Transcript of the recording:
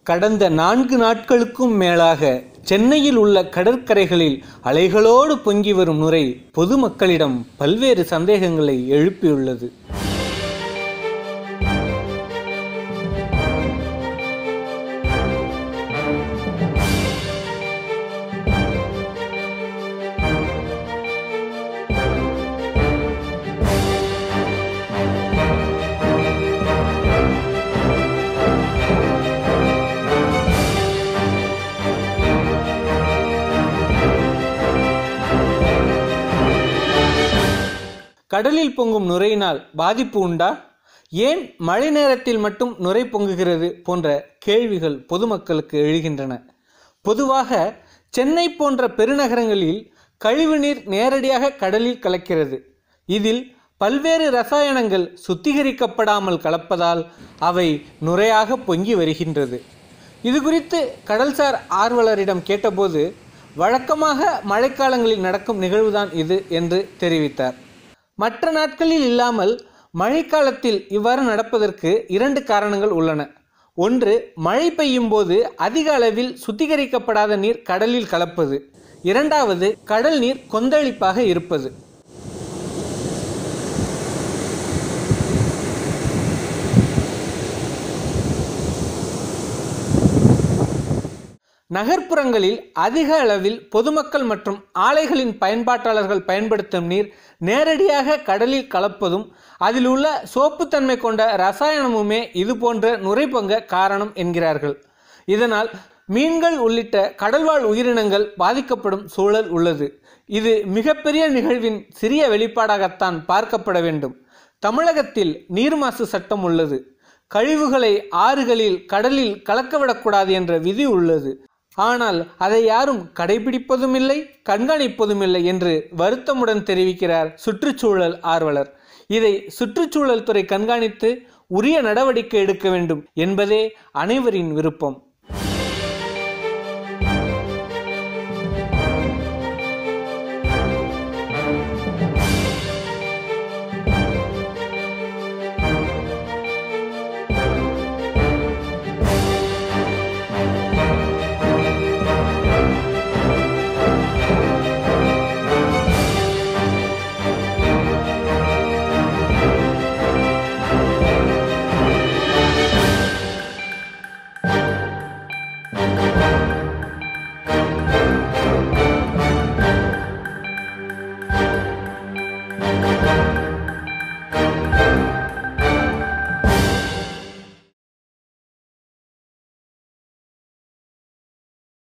கடந்த நான்கு நாட்களுக்கும் மேலாக சென்னையில் உள்ள கடற்கரைகளில் அலைகளோடு பொங்கி வரும் நுரை பொதுமக்களிடம் பல்வேறு சந்தேகங்களை எழுப்பியுள்ளது கடலில் பொங்கும் நுரையினால் பாதிப்பு உண்டா ஏன் மழை நேரத்தில் மட்டும் நுரை பொங்குகிறது போன்ற கேள்விகள் பொதுமக்களுக்கு எழுகின்றன பொதுவாக சென்னை போன்ற பெருநகரங்களில் கழிவுநீர் நேரடியாக கடலில் கலக்கிறது இதில் பல்வேறு ரசாயனங்கள் சுத்திகரிக்கப்படாமல் கலப்பதால் அவை நுரையாக பொங்கி வருகின்றது இது குறித்து கடல்சார் ஆர்வலரிடம் கேட்டபோது வழக்கமாக மழைக்காலங்களில் நடக்கும் நிகழ்வுதான் இது என்று தெரிவித்தார் மற்ற நாட்களில் இல்லாமல் மழைக்காலத்தில் இவ்வாறு நடப்பதற்கு இரண்டு காரணங்கள் உள்ளன ஒன்று மழை பெய்யும் போது அதிக அளவில் சுத்திகரிக்கப்படாத நீர் கடலில் கலப்பது இரண்டாவது கடல் நீர் கொந்தளிப்பாக இருப்பது நகர்ப்புறங்களில் அதிக அளவில் பொதுமக்கள் மற்றும் ஆலைகளின் பயன்பாட்டாளர்கள் பயன்படுத்தும் நீர் நேரடியாக கடலில் கலப்பதும் அதில் உள்ள சோப்புத்தன்மை கொண்ட ரசாயனமுமே இது போன்ற நுரை பொங்க காரணம் என்கிறார்கள் இதனால் மீன்கள் உள்ளிட்ட கடல்வாழ் உயிரினங்கள் பாதிக்கப்படும் சூழல் உள்ளது இது மிகப்பெரிய நிகழ்வின் சிறிய வெளிப்பாடாகத்தான் பார்க்கப்பட வேண்டும் தமிழகத்தில் நீர் மாசு சட்டம் உள்ளது கழிவுகளை ஆறுகளில் கடலில் கலக்கவிடக்கூடாது என்ற விதி உள்ளது ஆனால் அதை யாரும் கடைபிடிப்பதும் இல்லை கண்காணிப்பதும் இல்லை என்று வருத்தமுடன் தெரிவிக்கிறார் சுற்றுச்சூழல் ஆர்வலர் இதை சுற்றுச்சூழல் துறை கண்காணித்து உரிய நடவடிக்கை எடுக்க வேண்டும் என்பதே அனைவரின் விருப்பம்